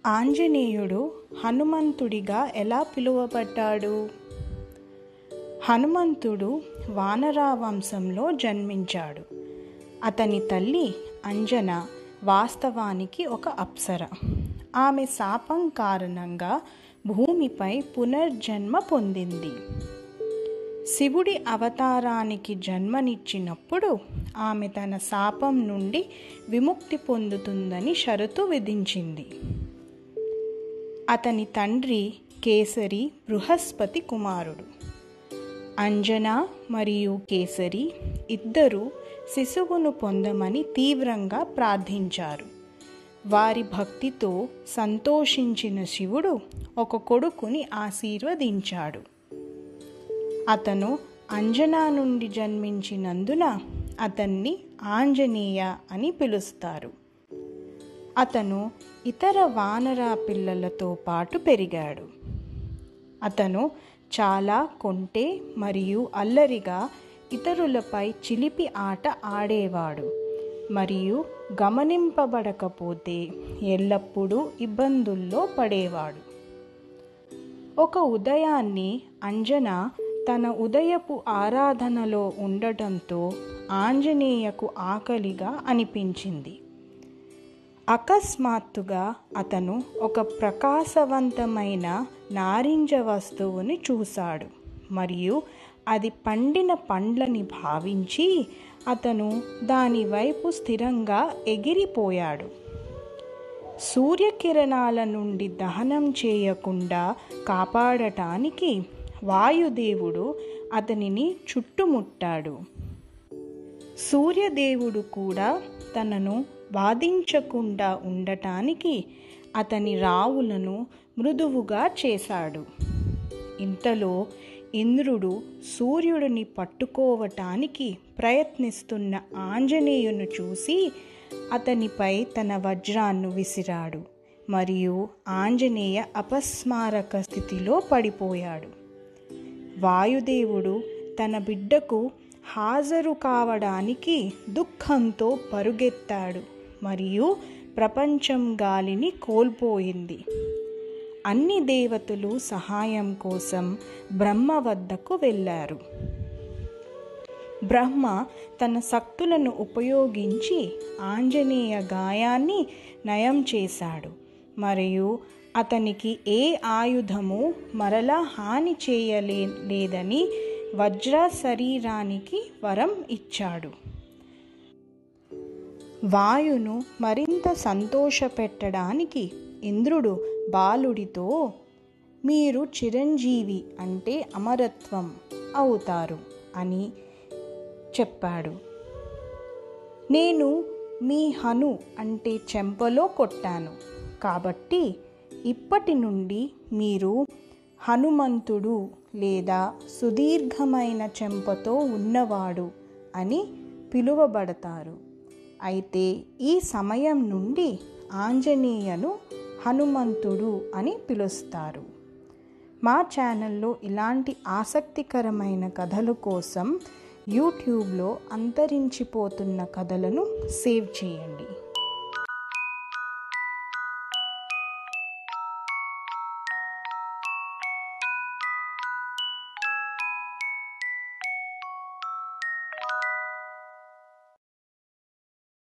ఆంజనేయుడు హనుమంతుడిగా ఎలా పిలువబడ్డాడు హనుమంతుడు వానరా వంశంలో జన్మించాడు అతని తల్లి అంజన వాస్తవానికి ఒక అప్సర ఆమె శాపం కారణంగా భూమిపై పునర్జన్మ పొందింది శివుడి అవతారానికి జన్మనిచ్చినప్పుడు ఆమె తన శాపం నుండి విముక్తి పొందుతుందని షరతు విధించింది అతని తండ్రి కేసరి బృహస్పతి కుమారుడు అంజన మరియు కేసరి ఇద్దరు శిశువును పొందమని తీవ్రంగా ప్రార్థించారు వారి భక్తితో సంతోషించిన శివుడు ఒక కొడుకుని ఆశీర్వదించాడు అతను అంజనా నుండి జన్మించినందున అతన్ని ఆంజనేయ అని పిలుస్తారు అతను ఇతర వానర పిల్లలతో పాటు పెరిగాడు అతను చాలా కొంటె మరియు అల్లరిగా ఇతరులపై చిలిపి ఆట ఆడేవాడు మరియు గమనింపబడకపోతే ఎల్లప్పుడూ ఇబ్బందుల్లో పడేవాడు ఒక ఉదయాన్ని అంజన తన ఉదయపు ఆరాధనలో ఉండటంతో ఆంజనేయకు ఆకలిగా అనిపించింది అకస్మాత్తుగా అతను ఒక ప్రకాశవంతమైన నారింజ వస్తువుని చూశాడు మరియు అది పండిన పండ్లని భావించి అతను దాని వైపు స్థిరంగా ఎగిరిపోయాడు సూర్యకిరణాల నుండి దహనం చేయకుండా కాపాడటానికి వాయుదేవుడు అతనిని చుట్టుముట్టాడు సూర్యదేవుడు కూడా తనను బాధించకుండా ఉండటానికి అతని రావులను మృదువుగా చేశాడు ఇంతలో ఇంద్రుడు సూర్యుడిని పట్టుకోవటానికి ప్రయత్నిస్తున్న ఆంజనేయును చూసి అతనిపై తన వజ్రాన్ని విసిరాడు మరియు ఆంజనేయ అపస్మారక స్థితిలో పడిపోయాడు వాయుదేవుడు తన బిడ్డకు హాజరు కావడానికి దుఃఖంతో పరుగెత్తాడు మరియు ప్రపంచం గాలిని కోల్పోయింది అన్ని దేవతలు సహాయం కోసం బ్రహ్మ వద్దకు వెళ్ళారు బ్రహ్మ తన శక్తులను ఉపయోగించి ఆంజనేయ గాయాన్ని నయం చేశాడు మరియు అతనికి ఏ ఆయుధము మరలా హాని చేయలే లేదని వజ్ర శరీరానికి వరం ఇచ్చాడు వాయును మరింత సంతోషపెట్టడానికి ఇంద్రుడు బాలుడితో మీరు చిరంజీవి అంటే అమరత్వం అవుతారు అని చెప్పాడు నేను మీ హను అంటే చెంపలో కొట్టాను కాబట్టి ఇప్పటి నుండి మీరు హనుమంతుడు లేదా సుదీర్ఘమైన చెంపతో ఉన్నవాడు అని పిలువబడతారు అయితే ఈ సమయం నుండి ఆంజనేయను హనుమంతుడు అని పిలుస్తారు మా ఛానల్లో ఇలాంటి ఆసక్తికరమైన కథల కోసం యూట్యూబ్లో అంతరించిపోతున్న కథలను సేవ్ చేయండి